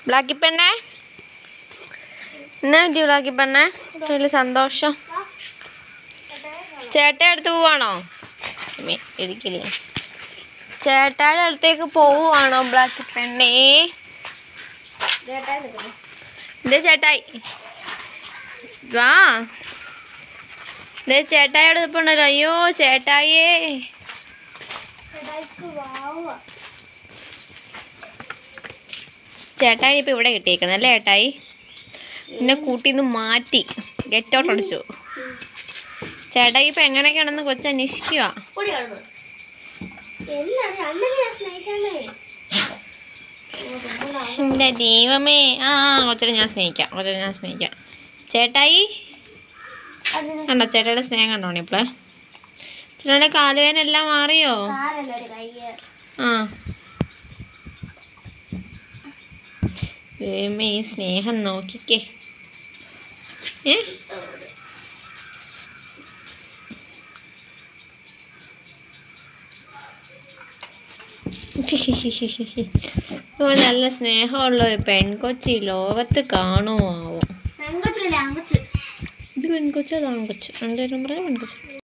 ബ്ലാക്കി പെണ്ണേ എന്നാ വിദ്യ ബ്ലാക്കി പെണ്ണേ വലിയ സന്തോഷം ചേട്ടൻ അടുത്ത് പോവാണോ അമ്മേ, ഇടിക്കില്ലേ ചേട്ടായുടെ അടുത്തേക്ക് പോവുകയാണോ ബ്ലാക്കി പെണ്ണേ ഇതേ ചേട്ടായി വാ ഇതേ ചേട്ടായിയുടെ ഇപ്പം ഉണ്ടല്ലോ അയ്യോ ചേട്ടായിയേ ചേട്ടായി ഇപ്പം ഇവിടെ കിട്ടിയേക്കുന്നത് അല്ലേ ചേട്ടായി പിന്നെ കൂട്ടിന്ന് മാറ്റി ഗെറ്റ് ഔട്ട് അടിച്ചു ചേട്ടായി ഇപ്പം എങ്ങനെയൊക്കെയാണെന്ന് കൊച്ചു അന്വേഷിക്കുക എൻ്റെ ദൈവമേ ആ ആ കൊച്ചിനെ ഞാൻ സ്നേഹിക്കാം കൊച്ചിനെ ഞാൻ സ്നേഹിക്കാം ചേട്ടായി കണ്ടോ ചേട്ടായുടെ സ്നേഹം കണ്ടോണി ഇപ്പോളെ ചേട്ടായുടെ കാലുവേന എല്ലാം മാറിയോ ആ ദൈവമേ ഈ സ്നേഹം നോക്കിക്കേ ഏ ഓ നല്ല സ്നേഹമുള്ള ഒരു പെൺകൊച്ചി ഈ ലോകത്ത് കാണുമോ ആവോ ഇത് പെൺകൊച്ചോ അത് ആൺകൊച്ചു രണ്ടുപേരും പറഞ്ഞ പെൺകൊച്ചു